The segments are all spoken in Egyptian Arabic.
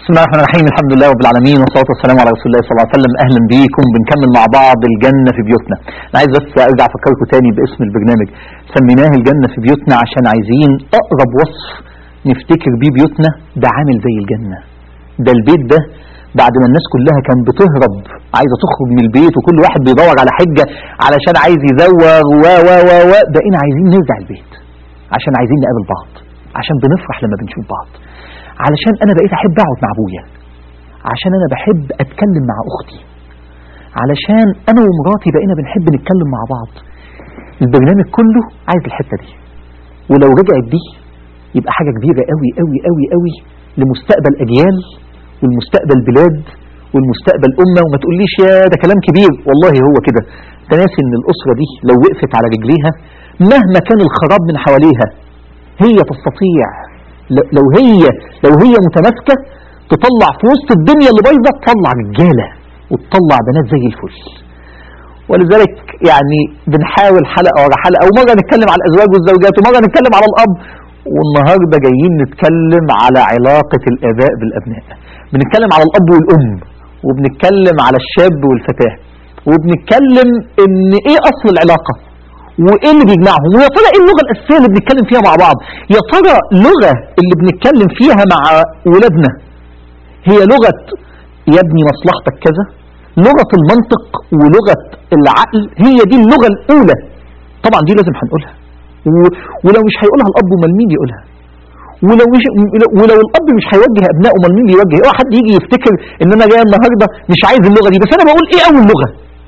بسم الله الرحمن الرحيم الحمد لله رب العالمين والصلاه والسلام على رسول الله صلى الله عليه وسلم اهلا بيكم بنكمل مع بعض الجنه في بيوتنا انا عايز بس ارجع افكركم تاني باسم البرنامج سميناه الجنه في بيوتنا عشان عايزين اقرب وصف نفتكر بيه بيوتنا ده عامل زي الجنه ده البيت ده بعد ما الناس كلها كان بتهرب عايزه تخرج من البيت وكل واحد بيدور على حجه علشان عايز يزوغ و و و و بقينا عايزين نرجع البيت عشان عايزين نقابل بعض عشان بنفرح لما بنشوف بعض علشان انا بقيت احب اقعد مع ابويا عشان انا بحب اتكلم مع اختي علشان انا ومراتي بقينا بنحب نتكلم مع بعض البرنامج كله عايز الحته دي ولو رجعت دي يبقى حاجه كبيره قوي قوي قوي قوي لمستقبل اجيال والمستقبل بلاد والمستقبل امه وما تقوليش يا ده كلام كبير والله هو كده انت ناسي ان الاسره دي لو وقفت على رجليها مهما كان الخراب من حواليها هي تستطيع لو هي لو هي متماسكه تطلع في وسط الدنيا اللي بايظه تطلع رجاله وتطلع بنات زي الفل ولذلك يعني بنحاول حلقه ورا حلقه ومره نتكلم على الازواج والزوجات ومره نتكلم على الاب والنهارده جايين نتكلم على علاقه الاباء بالابناء بنتكلم على الاب والام وبنتكلم على الشاب والفتاه وبنتكلم ان ايه اصل العلاقه وايه اللي بيجمعهم ويا ترى ايه اللغه الاساسيه اللي بنتكلم فيها مع بعض يا ترى لغه اللي بنتكلم فيها مع ولادنا هي لغه يا ابني مصلحتك كذا لغه المنطق ولغه العقل هي دي اللغه الاولى طبعا دي لازم هنقولها ولو مش هيقولها الاب امال مين يقولها ولو مش ولو الاب مش هيوجه ابنائه امال مين يوجه اوعى حد يجي يفتكر ان انا جاي النهارده مش عايز اللغه دي بس انا بقول ايه اول لغه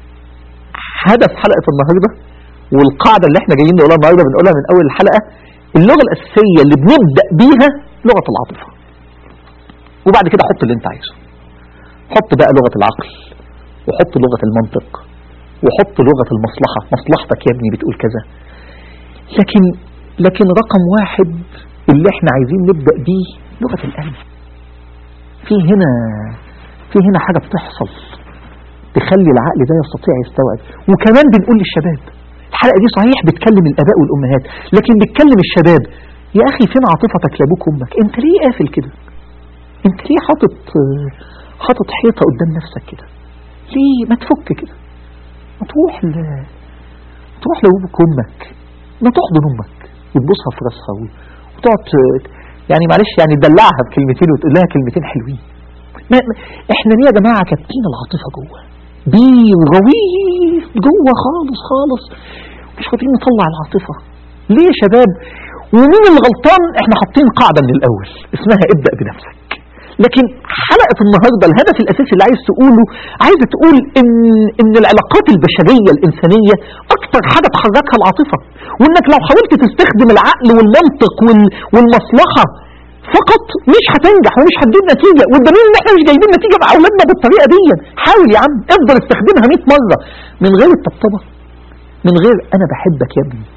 هدف حلقه النهارده والقاعدة اللي احنا جايين نقولها النهارده بنقولها من أول الحلقة اللغة الأساسية اللي بنبدأ بيها لغة العاطفة وبعد كده حط اللي انت عايزه حط بقى لغة العقل وحط لغة المنطق وحط لغة المصلحة مصلحتك يا ابني بتقول كذا لكن لكن رقم واحد اللي احنا عايزين نبدأ بيه لغة القلب في هنا في هنا حاجة بتحصل تخلي العقل ده يستطيع يستوعب وكمان بنقول للشباب الحلقة دي صحيح بتكلم الآباء والأمهات لكن بتكلم الشباب يا أخي فين عاطفتك لأبوك وأمك أنت ليه قافل كده أنت ليه حاطط حاطط حيطة قدام نفسك كده ليه ما تفك كده ما تروح ل... تروح لأبوك وأمك ما تحضن أمك وتبوسها في راسها وتقعد يعني معلش يعني تدلعها بكلمتين وتقول لها كلمتين حلوين ما... ما... احنا ليه يا جماعة كابتين العاطفة جوه بير غويط جوه خالص خالص مش قادرين نطلع العاطفة ليه يا شباب ومين الغلطان احنا حاطين قاعدة من الاول اسمها ابدأ بنفسك لكن حلقة النهاردة الهدف الاساسي اللي عايز تقوله عايز تقول ان, إن العلاقات البشرية الانسانية اكتر حاجة تحركها العاطفة وانك لو حاولت تستخدم العقل والمنطق والمصلحة فقط مش هتنجح ومش هتجيب نتيجة والدليل ان احنا مش جايبين نتيجة مع اولادنا بالطريقة دي حاول يا عم افضل استخدمها 100 مرة من غير الطبطبة من غير انا بحبك يا ابني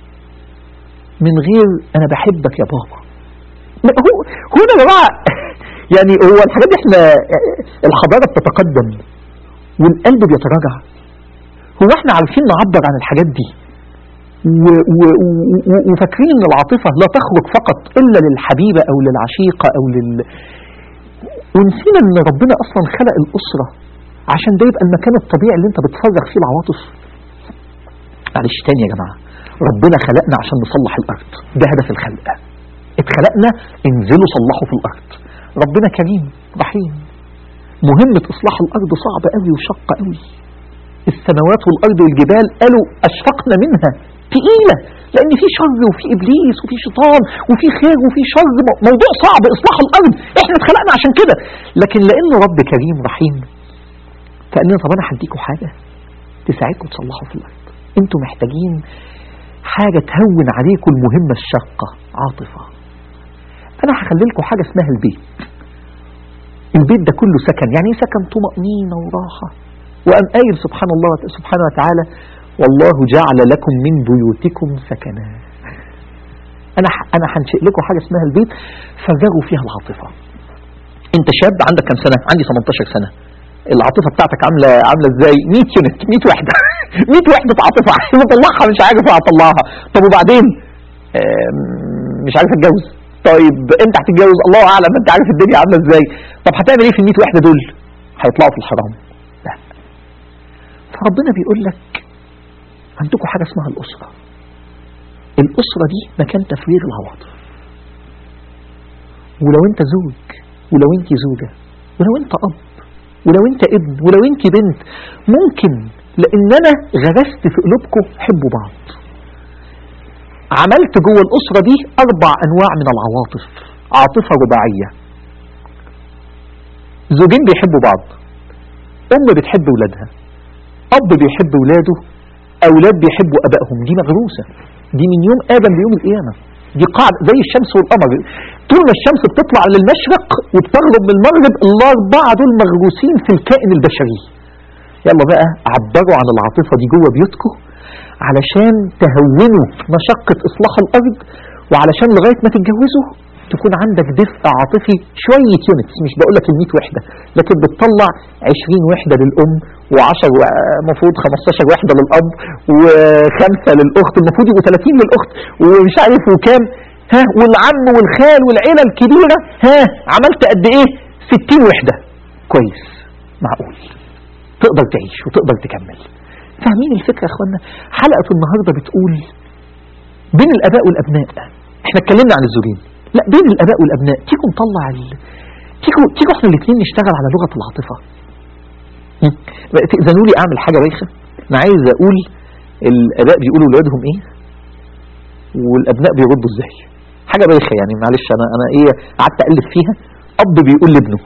من غير انا بحبك يا بابا هو هو يا جماعة يعني هو الحاجات دي احنا الحضارة بتتقدم والقلب بيتراجع هو احنا عارفين نعبر عن الحاجات دي وفاكرين ان العاطفة لا تخرج فقط الا للحبيبة او للعشيقة او لل ونسينا ان ربنا اصلا خلق الاسرة عشان ده يبقى المكان الطبيعي اللي انت بتفرغ فيه العواطف معلش تاني يا جماعة ربنا خلقنا عشان نصلح الارض ده هدف الخلق اتخلقنا انزلوا صلحوا في الارض ربنا كريم رحيم مهمة اصلاح الارض صعبة قوي وشقة قوي السماوات والارض والجبال قالوا اشفقنا منها تقيلة لأن في شر وفي إبليس وفي شيطان وفي خير وفي شر موضوع صعب إصلاح الأرض إحنا اتخلقنا عشان كده لكن لأنه رب كريم رحيم فقال لنا طب أنا هديكوا حاجة تساعدكم تصلحوا في الأرض أنتوا محتاجين حاجة تهون عليكم المهمة الشاقة عاطفة أنا هخلي لكم حاجة اسمها البيت البيت ده كله سكن يعني سكن طمأنينة وراحة وقام قايل سبحان الله سبحانه وتعالى والله جعل لكم من بيوتكم سكنا انا انا هنشئ لكم حاجه اسمها البيت فرغوا فيها العاطفه انت شاب عندك كام سنه عندي 18 سنه العاطفه بتاعتك عامله عامله ازاي 100 يونت 100 وحده 100 وحده عاطفه عايز اطلعها مش عارف اطلعها طب وبعدين مش عارف اتجوز طيب انت هتتجوز الله اعلم انت عارف الدنيا عامله ازاي طب هتعمل ايه في ال 100 وحده دول هيطلعوا في الحرام لا فربنا بيقول لك عندكم حاجه اسمها الاسره الاسره دي مكان تفريغ العواطف ولو انت زوج ولو انت زوجه ولو انت اب ولو انت ابن ولو انت بنت ممكن لان انا غرست في قلوبكم حبوا بعض عملت جوه الاسره دي اربع انواع من العواطف عاطفه رباعيه زوجين بيحبوا بعض ام بتحب ولادها اب بيحب ولاده اولاد بيحبوا ابائهم دي مغروسه دي من يوم ادم ليوم القيامه دي قاعده زي الشمس والقمر طول ما الشمس بتطلع للمشرق وبتغرب من المغرب الاربعه دول مغروسين في الكائن البشري يلا بقى عبروا عن العاطفه دي جوه بيوتكم علشان تهونوا مشقه اصلاح الارض وعلشان لغايه ما تتجوزوا تكون عندك دفء عاطفي شويه يونتس مش بقول لك ال 100 وحده لكن بتطلع 20 وحده للام و10 المفروض 15 وحده للاب وخمسه للاخت المفروض يبقوا 30 للاخت ومش عارف وكام ها والعم والخال والعيله الكبيره ها عملت قد ايه 60 وحده كويس معقول تقدر تعيش وتقدر تكمل فاهمين الفكره يا اخوانا حلقه النهارده بتقول بين الاباء والابناء احنا اتكلمنا عن الزوجين لا بين الاباء والابناء تيجوا نطلع ال... تيجوا تيجوا احنا الاثنين نشتغل على لغه العاطفه هم؟ بقى تاذنوا لي اعمل حاجه بايخه انا عايز اقول الاباء بيقولوا لاولادهم ايه والابناء بيردوا ازاي حاجه بايخه يعني معلش انا انا ايه قعدت اقلب فيها اب بيقول لابنه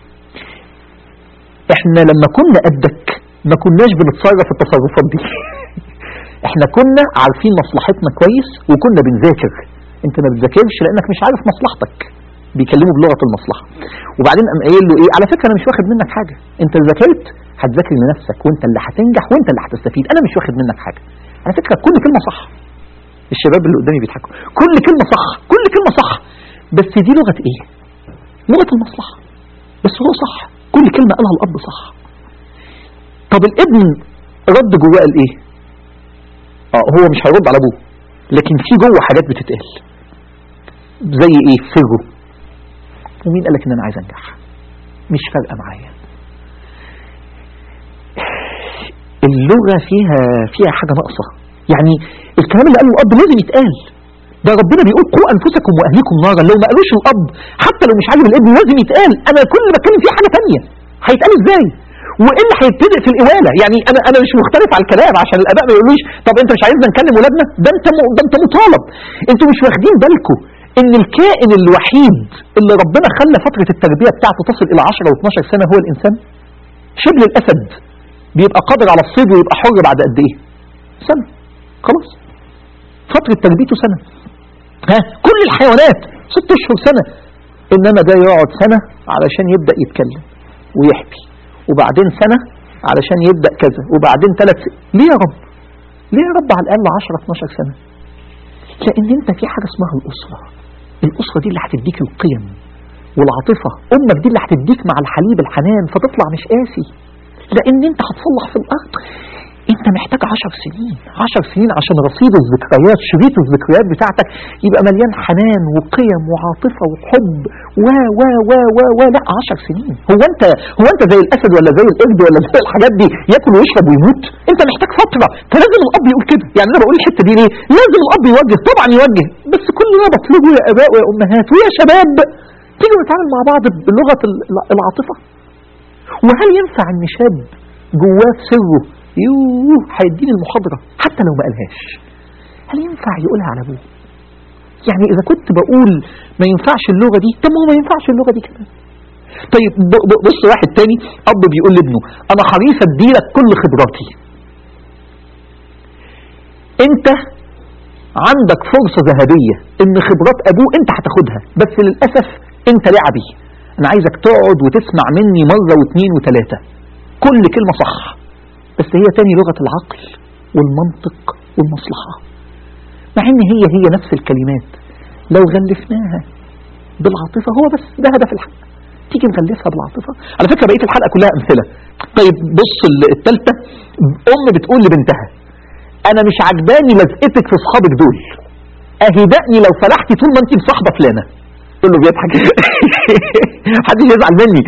احنا لما كنا قدك ما كناش بنتصرف التصرفات دي احنا كنا عارفين مصلحتنا كويس وكنا بنذاكر انت ما بتذاكرش لانك مش عارف مصلحتك بيكلموا بلغه المصلحه وبعدين قام قايل له ايه على فكره انا مش واخد منك حاجه انت ذاكرت هتذاكر لنفسك وانت اللي هتنجح وانت اللي هتستفيد انا مش واخد منك حاجه على فكره كل كلمه صح الشباب اللي قدامي بيضحكوا كل كلمه صح كل كلمه صح بس دي لغه ايه لغه المصلحه بس هو صح كل كلمه قالها الاب صح طب الابن رد جواه قال ايه اه هو مش هيرد على ابوه لكن في جوه حاجات بتتقال زي ايه سره ومين قالك ان انا عايز انجح مش فارقه معايا اللغه فيها فيها حاجه ناقصه يعني الكلام اللي قاله الاب لازم يتقال ده ربنا بيقول قوا انفسكم واهليكم نارا لو ما قالوش الاب حتى لو مش عاجب الابن لازم يتقال انا كل اللي بتكلم فيه حاجه ثانيه هيتقال ازاي وايه اللي هيبتدئ في الإوالة يعني انا انا مش مختلف على الكلام عشان الاباء ما يقولوش طب انت مش عايزنا نكلم ولادنا ده انت م... ده انت مطالب انتوا مش واخدين بالكم ان الكائن الوحيد اللي ربنا خلى فترة التربية بتاعته تصل الى 10 و12 سنة هو الانسان شبل الاسد بيبقى قادر على الصيد ويبقى حر بعد قد ايه سنة خلاص فترة تربيته سنة ها كل الحيوانات ست اشهر سنة انما ده يقعد سنة علشان يبدأ يتكلم ويحكي وبعدين سنة علشان يبدأ كذا وبعدين ثلاث سنين ليه يا رب ليه يا رب على الأقل 10 12 سنة لأن أنت في حاجة اسمها الأسرة الأسرة دي اللي هتديك القيم والعاطفة أمك دي اللي هتديك مع الحليب الحنان فتطلع مش قاسي لأن أنت هتصلح في الأرض انت محتاج عشر سنين عشر سنين عشان رصيد الذكريات شريط الذكريات بتاعتك يبقى مليان حنان وقيم وعاطفة وحب و و و و و لا عشر سنين هو انت هو انت زي الاسد ولا زي القرد ولا زي الحاجات دي ياكل ويشرب ويموت انت محتاج فترة فلازم الاب يقول كده يعني انا بقول الحتة دي ليه لازم الاب يوجه طبعا يوجه بس كل ما بطلبه يا اباء ويا امهات ويا شباب تيجوا نتعامل مع بعض بلغة العاطفة وهل ينفع ان شاب جواه سره يوه هيديني المحاضرة حتى لو ما قالهاش هل ينفع يقولها على ابوه يعني اذا كنت بقول ما ينفعش اللغة دي طب ما هو ما ينفعش اللغة دي كمان طيب بص واحد تاني اب بيقول لابنه انا حريص اديلك كل خبراتي انت عندك فرصة ذهبية ان خبرات ابوه انت هتاخدها بس للأسف انت لعبي انا عايزك تقعد وتسمع مني مرة واثنين وثلاثة كل كلمة صح بس هي تاني لغة العقل والمنطق والمصلحة مع ان هي هي نفس الكلمات لو غلفناها بالعاطفة هو بس ده هدف الحلقة تيجي نغلفها بالعاطفة على فكرة بقية الحلقة كلها أمثلة طيب بص التالتة أم بتقول لبنتها أنا مش عجباني لزقتك في أصحابك دول أهي دقني لو فلحتي طول ما أنت مصاحبة فلانة كله بيضحك محدش يزعل مني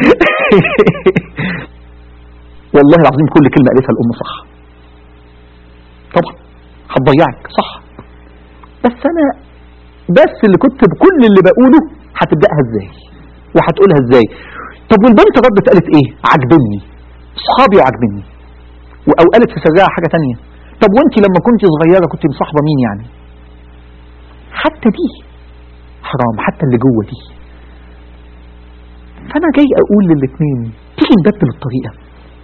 والله العظيم كل كلمة قالتها الأم صح طبعا هتضيعك صح بس أنا بس اللي كنت بكل اللي بقوله هتبدأها ازاي وهتقولها ازاي طب والبنت ردت قالت ايه عجبني صحابي وعجبني او قالت في سرها حاجة تانية طب وانت لما كنت صغيرة كنت مصاحبة مين يعني حتى دي حرام حتى اللي جوه دي فانا جاي اقول للاثنين تيجي نبدل الطريقة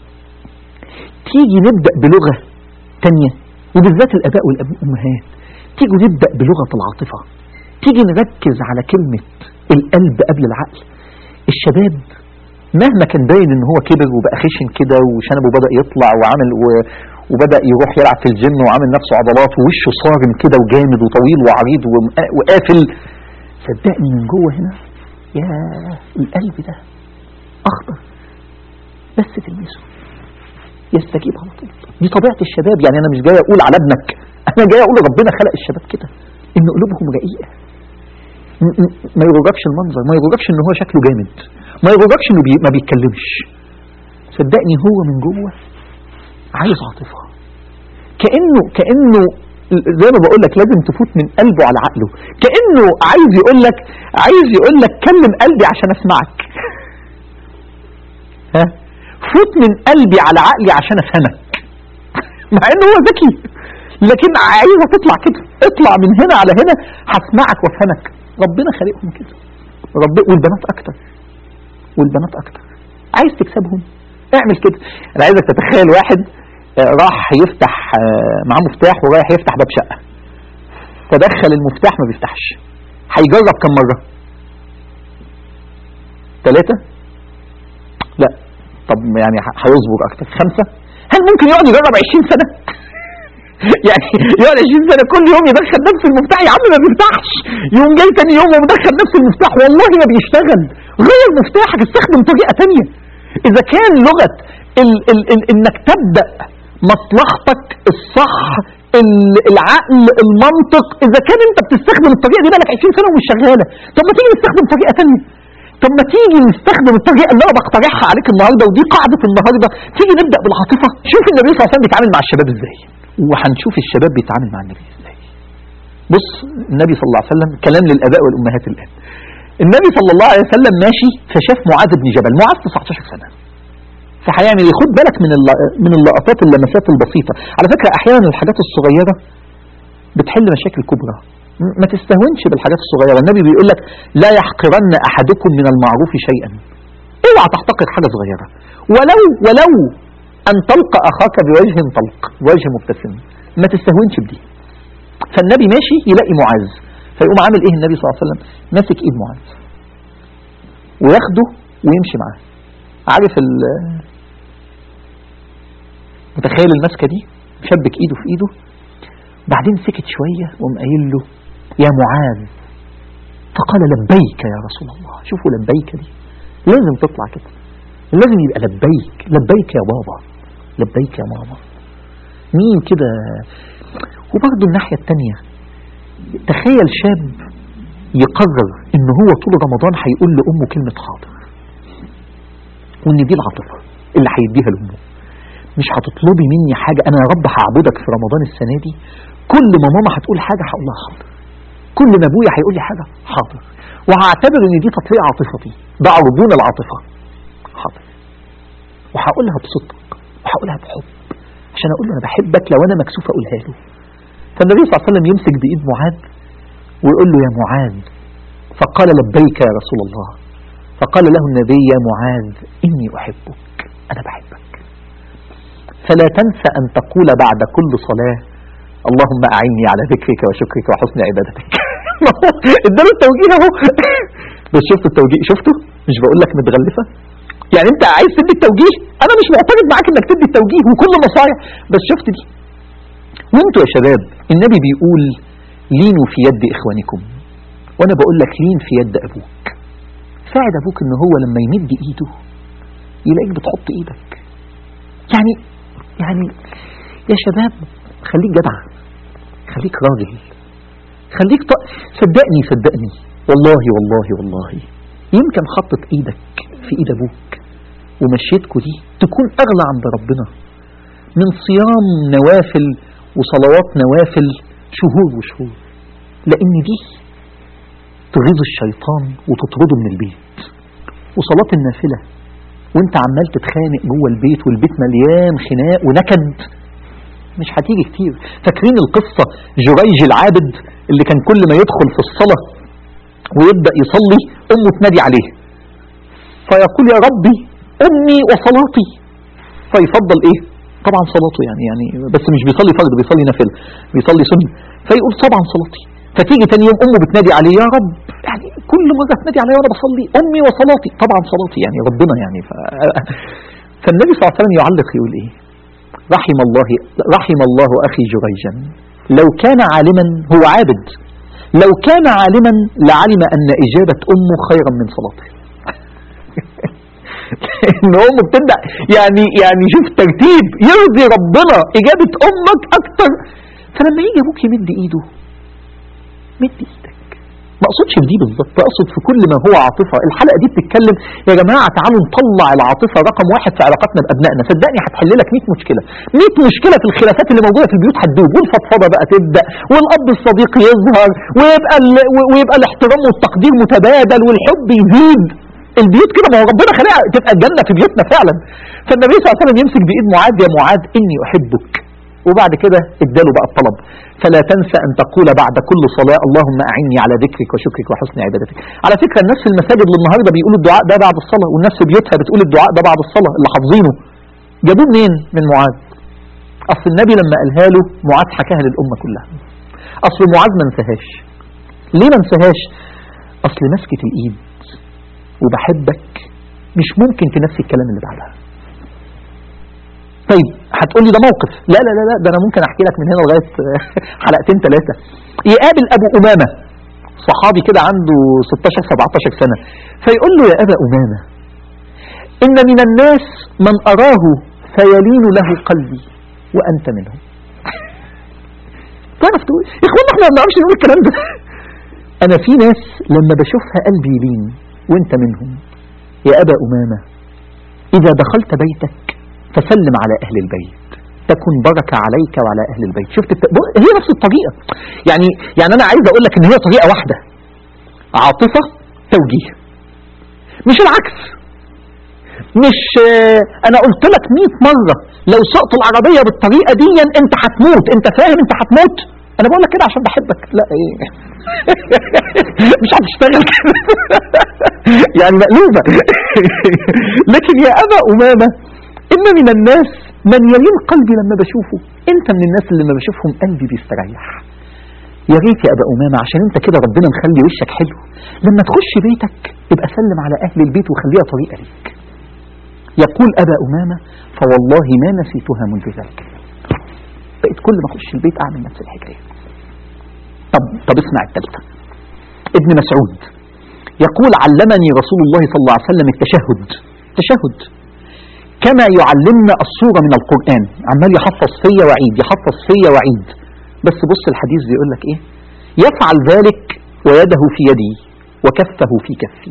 تيجي نبدأ بلغة تانية وبالذات الاباء والامهات تيجوا نبدأ بلغة العاطفة تيجي نركز على كلمة القلب قبل العقل الشباب مهما كان باين ان هو كبر وبقى خشن كده وشنبه بدأ يطلع وعمل و... وبدأ يروح يلعب في الجيم وعامل نفسه عضلات ووشه صارم كده وجامد وطويل وعريض وم- وقافل صدقني من جوه هنا يا القلب ده اخضر بس تلمسه يستجيب على طول دي طبيعة الشباب يعني انا مش جاي اقول على ابنك انا جاي اقول ربنا خلق الشباب كده ان قلوبهم رقيقة م- م- ما يغركش المنظر ما يغركش ان هو شكله جامد ما يغركش انه بي ما بيتكلمش صدقني هو من جوه عايز عاطفة كأنه كأنه زي ما بقول لك لازم تفوت من قلبه على عقله كأنه عايز يقول لك عايز يقول لك كلم قلبي عشان اسمعك ها فوت من قلبي على عقلي عشان افهمك مع انه هو ذكي لكن عايزه تطلع كده اطلع من هنا على هنا هسمعك وافهمك ربنا خالقهم كده رب والبنات اكتر والبنات اكتر عايز تكسبهم اعمل كده انا عايزك تتخيل واحد آه، راح يفتح آه، معاه مفتاح ورايح يفتح باب شقه فدخل المفتاح ما بيفتحش هيجرب كم مره ثلاثة لا طب يعني ه- هيصبر اكتر خمسة هل ممكن يقعد يجرب 20 سنة يعني يقعد 20 سنة كل يوم يدخل نفس المفتاح يا عم ما بيفتحش يوم جاي تاني يوم ومدخل نفس المفتاح والله ما بيشتغل غير مفتاحك استخدم طريقة تانية اذا كان لغة ال ال ال انك تبدأ مصلحتك الصح ال- العقل المنطق اذا كان انت بتستخدم الطريقة دي بقالك 20 سنة ومش شغالة طب ما تيجي نستخدم طريقة تانية طب ما تيجي نستخدم الطريقة اللي انا بقترحها عليك النهاردة ودي قاعدة النهاردة تيجي نبدأ بالعاطفة شوف النبي صلى الله عليه وسلم بيتعامل مع الشباب ازاي وهنشوف الشباب بيتعامل مع النبي ازاي بص النبي صلى الله عليه وسلم كلام للآباء والأمهات الآن النبي صلى الله عليه وسلم ماشي فشاف معاذ بن جبل معاذ 19 سنة فهيعمل ايه خد بالك من الل- من اللقطات اللمسات البسيطة على فكرة أحيانا الحاجات الصغيرة بتحل مشاكل كبرى م- ما تستهونش بالحاجات الصغيرة النبي بيقول لك لا يحقرن أحدكم من المعروف شيئا اوعى تحتقر حاجة صغيرة ولو ولو أن تلقى أخاك بوجه طلق بوجه مبتسم ما تستهونش بدي فالنبي ماشي يلاقي معاذ فيقوم عامل ايه النبي صلى الله عليه وسلم ماسك ايد معاذ وياخده ويمشي معاه عارف ال متخيل المسكه دي شبك ايده في ايده بعدين سكت شويه وقام قايل له يا معاذ فقال لبيك يا رسول الله شوفوا لبيك دي لازم تطلع كده لازم يبقى لبيك لبيك يا بابا لبيك يا ماما مين كده وبرضه الناحية التانية تخيل شاب يقرر ان هو طول رمضان هيقول لأمه كلمة حاضر وان دي العاطفة اللي هيديها لأمه مش هتطلبي مني حاجة انا يا رب هعبدك في رمضان السنة دي كل ما ماما هتقول حاجة هقول لها حاضر كل ما ابويا هيقول لي حاجة حاضر وهعتبر ان دي تطبيق عاطفتي ده عرضون العاطفة حاضر وهقولها بصدق وهقولها بحب عشان اقول له انا بحبك لو انا مكسوف اقولها له فالنبي صلى الله عليه وسلم يمسك بايد معاذ ويقول له يا معاذ فقال لبيك يا رسول الله فقال له النبي يا معاذ اني احبك انا بحبك فلا تنسى ان تقول بعد كل صلاه اللهم اعني على ذكرك وشكرك وحسن عبادتك اداله التوجيه اهو بس شفت التوجيه شفته مش بقول لك متغلفه يعني انت عايز تدي التوجيه انا مش معترض معاك انك تدي التوجيه وكل نصايح بس شفت دي وانتوا يا شباب النبي بيقول لينوا في يد اخوانكم وانا بقول لك لين في يد ابوك ساعد ابوك ان هو لما يمد ايده يلاقيك بتحط ايدك يعني يعني يا شباب خليك جدع خليك راجل خليك ط... صدقني صدقني والله والله والله يمكن حطت ايدك في ايد ابوك ومشيتكوا دي تكون اغلى عند ربنا من صيام نوافل وصلوات نوافل شهور وشهور لان دي تغيظ الشيطان وتطرده من البيت وصلاة النافلة وانت عمال تتخانق جوه البيت والبيت مليان خناق ونكد مش هتيجي كتير فاكرين القصة جريج العابد اللي كان كل ما يدخل في الصلاة ويبدأ يصلي أمه تنادي عليه فيقول يا ربي أمي وصلاتي فيفضل إيه طبعا صلاته يعني يعني بس مش بيصلي فرض بيصلي نافله بيصلي سنة فيقول طبعا صلاتي فتيجي تاني يوم امه بتنادي عليه يا رب يعني كل مره تنادي عليا وانا بصلي امي وصلاتي طبعا صلاتي يعني ربنا يعني ف... فالنبي صلى الله عليه وسلم يعلق يقول ايه رحم الله رحم الله اخي جريجا لو كان عالما هو عابد لو كان عالما لعلم ان اجابه امه خيرا من صلاته ان امه بتبدا يعني يعني شوف ترتيب يرضي ربنا اجابه امك اكتر فلما يجي ابوك يمد ايده مد ايدك ما اقصدش في دي بالظبط اقصد في كل ما هو عاطفه الحلقه دي بتتكلم يا جماعه تعالوا نطلع العاطفه رقم واحد في علاقاتنا بابنائنا صدقني هتحل لك 100 مشكله 100 مشكله في الخلافات اللي موجوده في البيوت هتدوب والفضفضه بقى تبدا والاب الصديق يظهر ويبقى ال... ويبقى الاحترام والتقدير متبادل والحب يزيد البيوت كده ما هو ربنا خلقها تبقى الجنه في بيوتنا فعلا فالنبي صلى الله عليه وسلم يمسك بايد معاذ يا معاذ اني احبك وبعد كده اداله بقى الطلب فلا تنسى ان تقول بعد كل صلاه اللهم اعني على ذكرك وشكرك وحسن عبادتك على فكره الناس في المساجد للنهارده بيقولوا الدعاء ده بعد الصلاه والناس في بيوتها بتقول الدعاء ده بعد الصلاه اللي حافظينه جابوه منين من معاذ اصل النبي لما قالها له معاذ حكاها للامه كلها اصل معاذ ما انساهاش ليه ما انساهاش اصل مسكه الايد وبحبك مش ممكن تنسي الكلام اللي بعدها طيب هتقول لي ده موقف لا لا لا لا ده انا ممكن احكي لك من هنا لغايه حلقتين ثلاثه يقابل ابو امامه صحابي كده عنده 16 17 سنه فيقول له يا ابا امامه ان من الناس من اراه فيلين له قلبي وانت منهم تعرف تقول يا اخوانا احنا ما بنعرفش نقول الكلام ده انا في ناس لما بشوفها قلبي يلين وانت منهم يا ابا امامه اذا دخلت بيتك فسلم على أهل البيت تكن بركة عليك وعلى أهل البيت شفت الت... هي نفس الطريقة يعني يعني أنا عايز أقول لك إن هي طريقة واحدة عاطفة توجيه مش العكس مش أنا قلت لك 100 مرة لو سقط العربية بالطريقة دي أنت هتموت أنت فاهم أنت هتموت أنا بقول لك كده عشان بحبك لا إيه مش هتشتغل كده يعني مقلوبة لكن يا أبا أمامة إن من الناس من يلين قلبي لما بشوفه أنت من الناس اللي لما بشوفهم قلبي بيستريح يا ريت يا أبا أمامة عشان أنت كده ربنا مخلي وشك حلو لما تخش بيتك يبقى سلم على أهل البيت وخليها طريقة ليك يقول أبا أمامة فوالله ما نسيتها منذ ذلك بقيت كل ما أخش البيت أعمل نفس الحكاية طب طب اسمع الثالثة ابن مسعود يقول علمني رسول الله صلى الله عليه وسلم التشهد تشهد كما يعلمنا الصورة من القرآن عمال يحفظ فيا وعيد يحفظ فيا وعيد بس بص الحديث بيقول لك ايه يفعل ذلك ويده في يدي وكفه في كفي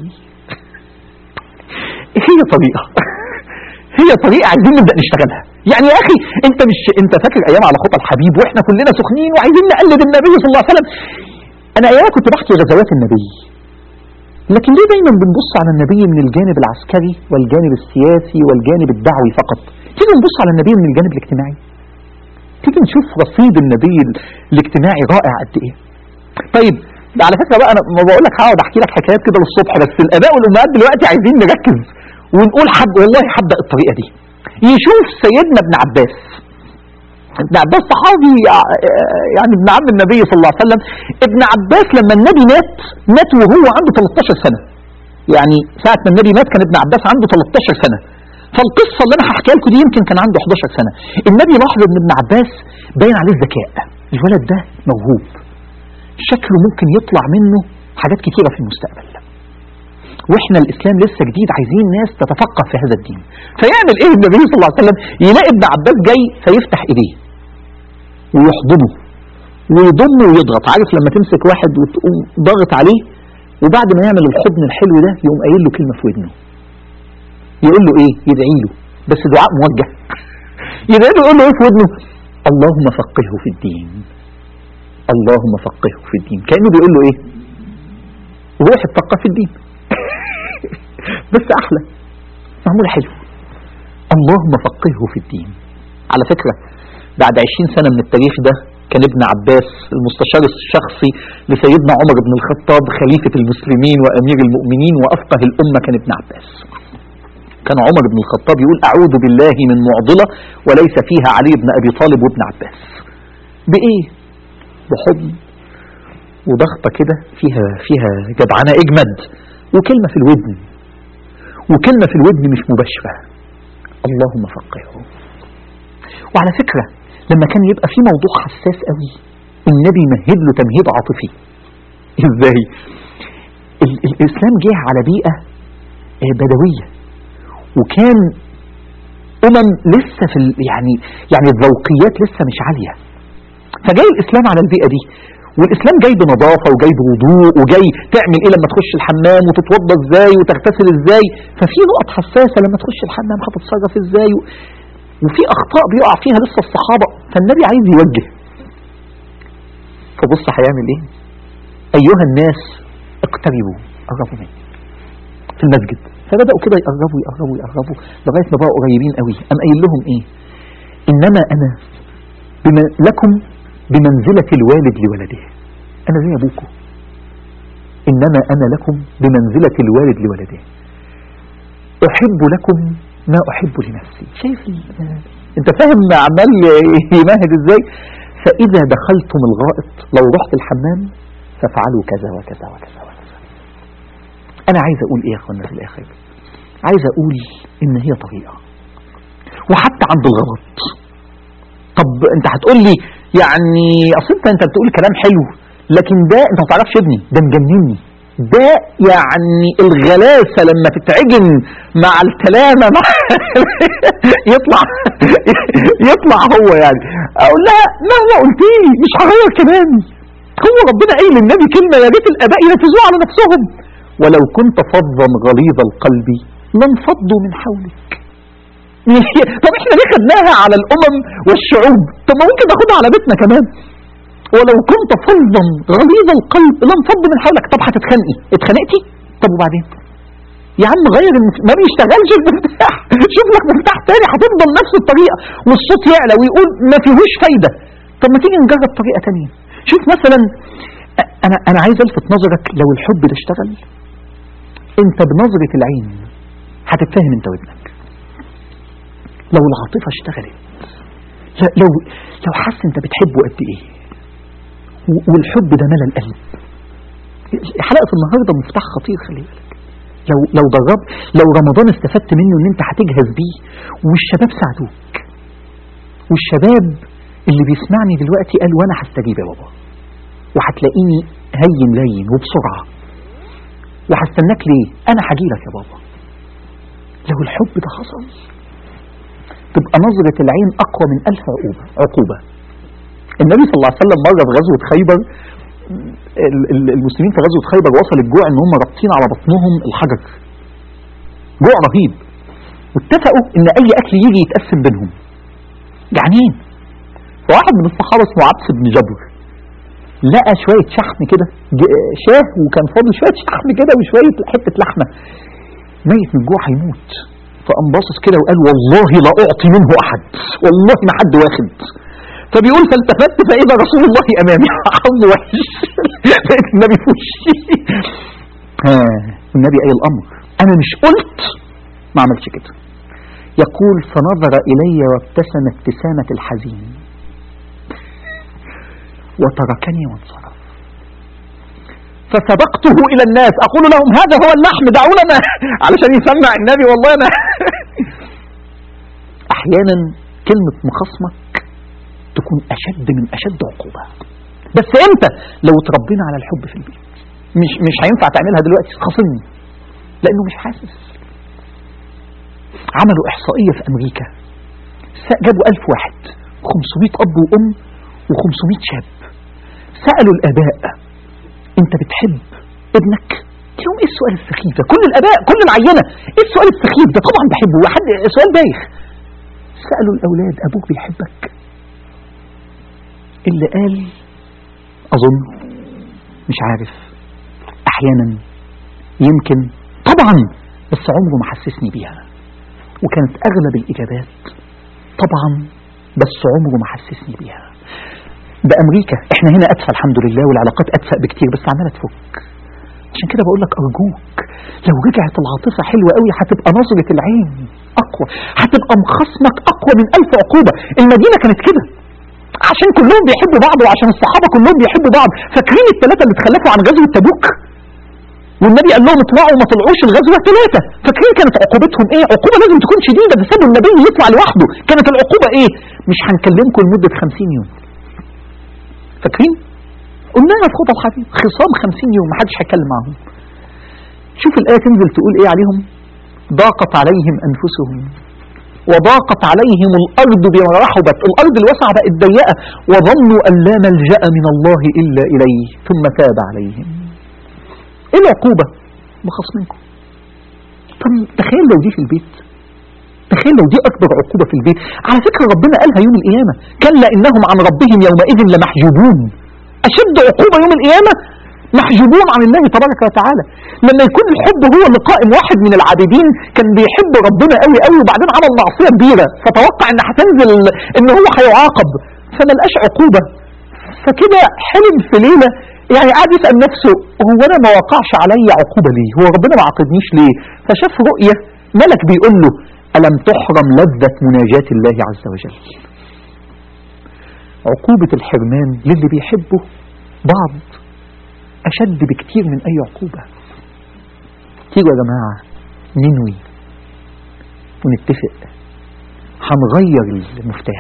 هي طريقة هي طريقة عايزين نبدأ نشتغلها يعني يا أخي أنت مش أنت فاكر أيام على خطى الحبيب وإحنا كلنا سخنين وعايزين نقلد النبي صلى الله عليه وسلم أنا أيام كنت بحكي غزوات النبي لكن ليه دايما بنبص على النبي من الجانب العسكري والجانب السياسي والجانب الدعوي فقط تيجي نبص على النبي من الجانب الاجتماعي تيجي نشوف رصيد النبي الاجتماعي رائع قد ايه طيب على فكره بقى انا ما بقول لك هقعد احكي لك حكايات كده للصبح بس الاباء والامهات دلوقتي عايزين نركز ونقول حد والله هبدا الطريقه دي يشوف سيدنا ابن عباس ابن عباس صحابي يعني ابن عم النبي صلى الله عليه وسلم ابن عباس لما النبي مات مات وهو عنده 13 سنة يعني ساعة ما النبي مات كان ابن عباس عنده 13 سنة فالقصة اللي انا هحكيها لكم دي يمكن كان عنده 11 سنة النبي لاحظ ان ابن عباس باين عليه الذكاء الولد ده موهوب شكله ممكن يطلع منه حاجات كتيرة في المستقبل واحنا الاسلام لسه جديد عايزين ناس تتفقه في هذا الدين فيعمل ايه النبي صلى الله عليه وسلم يلاقي ابن عباس جاي فيفتح ايديه ويحضنه ويضمه ويضغط عارف لما تمسك واحد وتقوم ضاغط عليه وبعد ما يعمل الحضن الحلو ده يقوم قايل له كلمة في ودنه يقول له ايه يدعي له بس دعاء موجه يدعي له يقول له ايه في ودنه اللهم فقهه في الدين اللهم فقهه في الدين كأنه بيقول له ايه روح اتفقه في الدين بس احلى معمولة حلو اللهم فقهه في الدين على فكرة بعد عشرين سنة من التاريخ ده كان ابن عباس المستشار الشخصي لسيدنا عمر بن الخطاب خليفة المسلمين وأمير المؤمنين وأفقه الأمة كان ابن عباس كان عمر بن الخطاب يقول أعوذ بالله من معضلة وليس فيها علي بن أبي طالب وابن عباس بإيه بحضن وضغطة كده فيها فيها جدعنة اجمد وكلمة في الودن وكلمة في الودن مش مباشرة اللهم فقهه وعلى فكرة لما كان يبقى في موضوع حساس قوي النبي مهد له تمهيد عاطفي ازاي ال- الاسلام جه على بيئة آه، بدوية وكان امم لسه في ال- يعني يعني الذوقيات لسه مش عالية فجاي الاسلام على البيئة دي والاسلام جاي بنظافة وجاي بوضوء وجاي تعمل ايه لما تخش الحمام وتتوضى ازاي وتغتسل ازاي ففي نقط حساسة لما تخش الحمام هتتصرف ازاي و... وفي اخطاء بيقع فيها لسه الصحابة فالنبي عايز يوجه فبص هيعمل ايه ايها الناس اقتربوا قربوا مني في المسجد فبدأوا كده يقربوا يقربوا يقربوا لغاية ما بقوا قريبين قوي قام قايل لهم ايه انما انا بما لكم بمنزلة الوالد لولده انا زي ابوكم انما انا لكم بمنزلة الوالد لولده احب لكم ما احب لنفسي شايف ال- انت فاهم عمال يمهد ازاي فاذا دخلتم الغائط لو رحت الحمام فافعلوا كذا وكذا وكذا وكذا انا عايز اقول ايه يا اخوانا في الاخر عايز اقول ان هي طريقة وحتى عند الغلط طب انت هتقول لي يعني اصل انت انت بتقول كلام حلو لكن ده انت ما تعرفش ابني ده مجنني ده يعني الغلاسة لما تتعجن مع الكلامة مع يطلع يطلع هو يعني اقول لها مهما قلت لي مش هغير كلامي هو ربنا قايل للنبي كلمة يا ريت الاباء ينفذوها على نفسهم ولو كنت فظا غليظ القلب لانفضوا من حولك طب احنا ليه خدناها على الامم والشعوب طب ما ممكن ناخدها على بيتنا كمان ولو كنت فظا غليظ القلب لانفض من حولك طب هتتخانقي اتخانقتي طب وبعدين يا عم غير المف... ما بيشتغلش المفتاح شوف لك مفتاح تاني هتفضل نفس الطريقه والصوت يعلى ويقول ما فيهوش فايده طب ما تيجي نجرب طريقه تانية شوف مثلا أ- انا انا عايز الفت نظرك لو الحب ده اشتغل انت بنظره العين هتتفاهم انت وابنك لو العاطفه اشتغلت لا- لو لو حس انت بتحبه قد ايه و- والحب ده ملى القلب حلقه النهارده مفتاح خطير خلي بالك لو لو جربت لو رمضان استفدت منه ان انت هتجهز بيه والشباب ساعدوك والشباب اللي بيسمعني دلوقتي قال وانا هستجيب يا بابا وهتلاقيني هين لين وبسرعه وهستناك ليه انا هجيلك يا بابا لو الحب ده حصل تبقى نظرة العين أقوى من ألف عقوبة عقوبة النبي صلى الله عليه وسلم مرة في غزوة خيبر ال- ال- المسلمين في غزوة خيبر وصل الجوع ان هم رابطين على بطنهم الحجر جوع رهيب واتفقوا ان اي اكل يجي يتقسم بينهم جعانين فواحد من الصحابة اسمه عبس بن جبر لقى شوية شحم كده ج- شاه وكان فاضل شوية شحم كده وشوية حتة لحمة ميت من الجوع هيموت فقام باصص كده وقال والله لا اعطي منه احد والله ما حد واخد فبيقول فالتفت فاذا رسول الله امامي حظ وحش لقيت النبي في وشي ها النبي اي الامر انا مش قلت ما عملش كده يقول فنظر الي وابتسم ابتسامه الحزين وتركني وانصرف فسبقته الى الناس اقول لهم هذا هو اللحم دعوا لنا علشان يسمع النبي والله انا احيانا كلمه مخاصمك تكون اشد من اشد عقوبه بس امتى لو اتربينا على الحب في البيت مش مش هينفع تعملها دلوقتي خاصمني لانه مش حاسس عملوا احصائيه في امريكا س- جابوا ألف واحد 500 اب وام و500 شاب سالوا الاباء انت بتحب ابنك لهم ايه السؤال السخيف ده كل الاباء كل العينه ايه السؤال السخيف ده طبعا بحبه حد سؤال بايخ سالوا الاولاد ابوك بيحبك اللي قال اظن مش عارف احيانا يمكن طبعا بس عمره ما حسسني بيها وكانت اغلب الاجابات طبعا بس عمره ما حسسني بيها بامريكا احنا هنا ادفى الحمد لله والعلاقات ادفى بكتير بس عماله تفك عشان كده بقول لك ارجوك لو رجعت العاطفه حلوه قوي هتبقى نظره العين اقوى هتبقى مخاصمك اقوى من الف عقوبه المدينه كانت كده عشان كلهم بيحبوا بعض وعشان الصحابه كلهم بيحبوا بعض فاكرين الثلاثه اللي اتخلفوا عن غزوه تبوك والنبي قال لهم اطلعوا وما طلعوش الغزوه ثلاثه فاكرين كانت عقوبتهم ايه عقوبه لازم تكون شديده ده سابوا النبي يطلع لوحده كانت العقوبه ايه مش هنكلمكم لمده 50 يوم فاكرين قلناها في خطب الحبيب خصام 50 يوم ما حدش هيتكلم معاهم شوف الايه تنزل تقول ايه عليهم ضاقت عليهم انفسهم وضاقت عليهم الارض بما رحبت الارض الواسعه بقت ضيقه وظنوا ان لا ملجا من الله الا اليه ثم تاب عليهم ايه العقوبه بخصمكم طب تخيل لو دي في البيت تخيل لو دي اكبر عقوبه في البيت على فكره ربنا قالها يوم القيامه كلا انهم عن ربهم يومئذ لمحجوبون اشد عقوبه يوم القيامه محجوبون عن الله تبارك وتعالى لما يكون الحب هو اللي قائم واحد من العابدين كان بيحب ربنا قوي قوي وبعدين عمل معصيه كبيره فتوقع ان هتنزل ان هو هيعاقب فما لقاش عقوبه فكده حلم في ليله يعني قعد يسال نفسه هو انا ما وقعش عليا عقوبه ليه؟ هو ربنا ما عاقبنيش ليه؟ فشاف رؤيه ملك بيقول له الم تحرم لذه مناجاه الله عز وجل. عقوبه الحرمان للي بيحبه بعض أشد بكتير من أي عقوبة تيجوا يا جماعة ننوي ونتفق هنغير المفتاح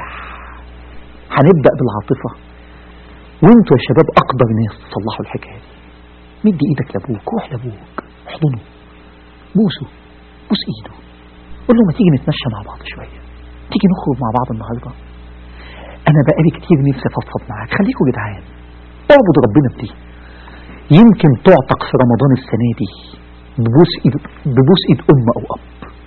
هنبدأ بالعاطفة وانتوا يا شباب أقدر ناس تصلحوا الحكاية دي مد ايدك لابوك روح لابوك احضنه بوسه بوس ايده قول له ما تيجي نتمشى مع بعض شوية تيجي نخرج مع بعض النهاردة أنا بقالي كتير نفسي أفضفض معاك خليكوا جدعان اعبد ربنا بدي يمكن تعتق في رمضان السنة دي ببوس ايد ببوس ايد ام او اب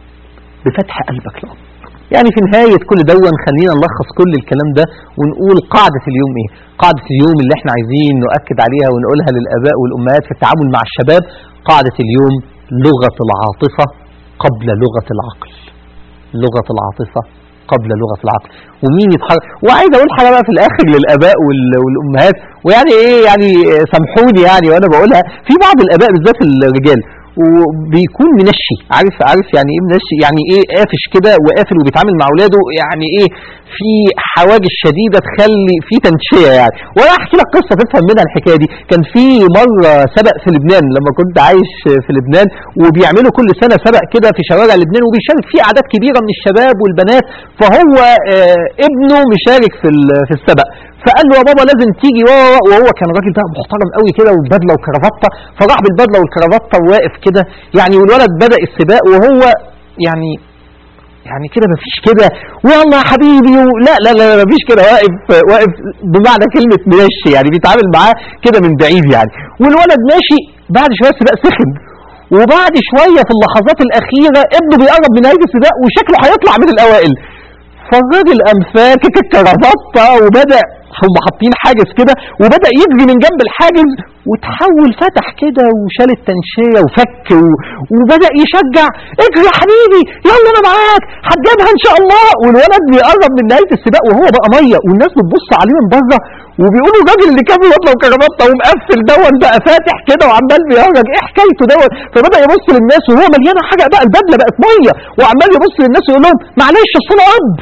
بفتح قلبك لأب يعني في نهاية كل دون خلينا نلخص كل الكلام ده ونقول قاعدة اليوم ايه قاعدة اليوم اللي احنا عايزين نؤكد عليها ونقولها للآباء والأمهات في التعامل مع الشباب قاعدة اليوم لغة العاطفة قبل لغة العقل لغة العاطفة قبل لغة العقل ومين يتحرك وعايز اقول حاجة بقى في الاخر للآباء وال- والأمهات ويعني ايه يعني سامحوني يعني وانا بقولها في بعض الآباء بالذات الرجال وبيكون منشي عارف عارف يعني ايه منشي يعني ايه قافش كده وقافل وبيتعامل مع اولاده يعني ايه في حواجز شديده تخلي في تنشيه يعني وانا احكي لك قصه تفهم منها الحكايه دي كان في مره سبق في لبنان لما كنت عايش في لبنان وبيعملوا كل سنه سبق كده في شوارع لبنان وبيشارك فيه اعداد كبيره من الشباب والبنات فهو آه ابنه مشارك في ال- في السبق فقال له يا بابا لازم تيجي وهو وهو كان راجل بقى محترم قوي كده وبدله وكرافته فراح بالبدله والكرافته وواقف كده يعني والولد بدا السباق وهو يعني يعني كده مفيش كده والله يا حبيبي و... لا لا لا مفيش كده واقف واقف بمعنى كلمه ماشي يعني بيتعامل معاه كده من بعيد يعني والولد ماشي بعد شويه السباق سخن وبعد شويه في اللحظات الاخيره ابنه بيقرب من نهايه السباق وشكله هيطلع من الاوائل فالراجل قام فاكك الكرافته وبدا هم حاطين حاجز كده وبدا يجري من جنب الحاجز وتحول فتح كده وشال التنشيه وفك و... وبدا يشجع اجري يا حبيبي يلا انا معاك هتجيبها ان شاء الله والولد بيقرب من نهايه السباق وهو بقى ميه والناس بتبص عليه من بره وبيقولوا الراجل اللي كان بيطلع كرافته ومقفل دون بقى فاتح كده وعمال بيهرج ايه حكايته دون فبدا يبص للناس وهو مليانه حاجه بقى البدله بقت ميه وعمال يبص للناس ويقول لهم معلش اصل انا اب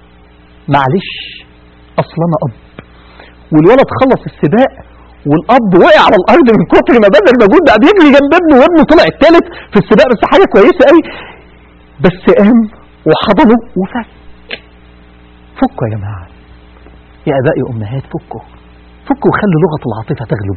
معلش اصل انا اب والولد خلص السباق والاب وقع على الارض من كتر ما بذل مجهود بقى بيجري جنب ابنه وابنه طلع الثالث في السباق بس حاجه كويسه قوي بس قام وحضنه وفك فكوا يا جماعه يا اباء يا امهات فكوا فكوا وخلوا لغه العاطفه تغلب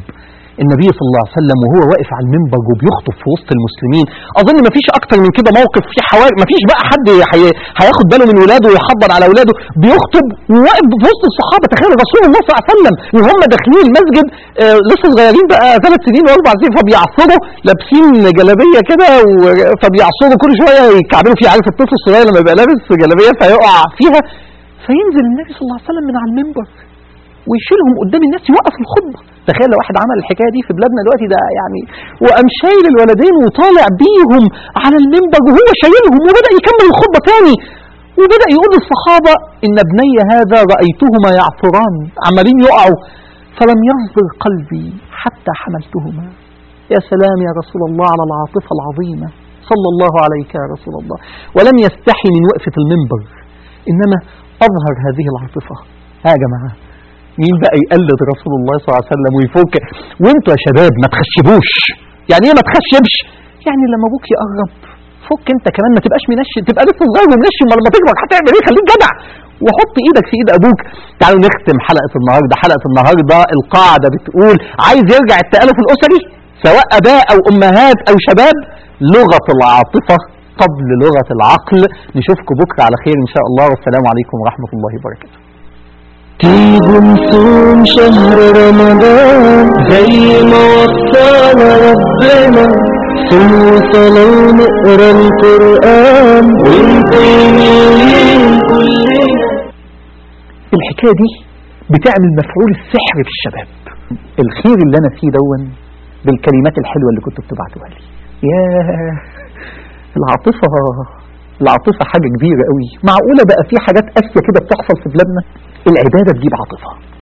النبي صلى الله عليه وسلم وهو واقف على المنبر وبيخطب في وسط المسلمين اظن ما فيش اكتر من كده موقف في حوالي ما فيش بقى حد هي- هياخد باله من ولاده ويحضر على اولاده بيخطب وواقف في وسط الصحابه تخيل رسول الله صلى الله عليه وسلم وهم داخلين المسجد آه لسه صغيرين بقى ثلاث سنين واربع سنين فبيعصروا لابسين جلابيه كده و- فبيعصروا كل شويه يكعبلوا فيها عارف الطفل الصغير لما يبقى لابس جلابيه فيقع فيها فينزل النبي صلى الله عليه وسلم من على المنبر ويشيلهم قدام الناس يوقف الخطبه تخيل لو واحد عمل الحكايه دي في بلادنا دلوقتي ده يعني وقام شايل الولدين وطالع بيهم على المنبر وهو شايلهم وبدا يكمل الخطبه تاني وبدا يقول للصحابه ان ابني هذا رايتهما يعثران عمالين يقعوا فلم يصبر قلبي حتى حملتهما يا سلام يا رسول الله على العاطفه العظيمه صلى الله عليك يا رسول الله ولم يستحي من وقفه المنبر انما اظهر هذه العاطفه ها يا جماعه مين بقى يقلد رسول الله صلى الله عليه وسلم ويفك وانتوا يا شباب ما تخشبوش يعني ايه ما تخشبش يعني لما ابوك يقرب فك انت كمان ما تبقاش منشن تبقى لسه صغير ومنشن ما لما تكبر هتعمل ايه خليك جدع وحط ايدك في ايد ابوك تعالوا نختم حلقه النهارده حلقه النهارده القاعده بتقول عايز يرجع التالف الاسري سواء اباء او امهات او شباب لغه العاطفه قبل لغه العقل نشوفكم بكره على خير ان شاء الله والسلام عليكم ورحمه الله وبركاته تيجوا نصوم شهر رمضان زي ما وصانا ربنا صوم وصلاة ونقرا القرآن ونقيم الليل كلنا الحكايه دي بتعمل مفعول السحر في الشباب الخير اللي انا فيه دون بالكلمات الحلوه اللي كنت بتبعتوها لي يا العاطفه العاطفه حاجه كبيره قوي معقوله بقى في حاجات قاسيه كده بتحصل في بلادنا العباده تجيب عاطفه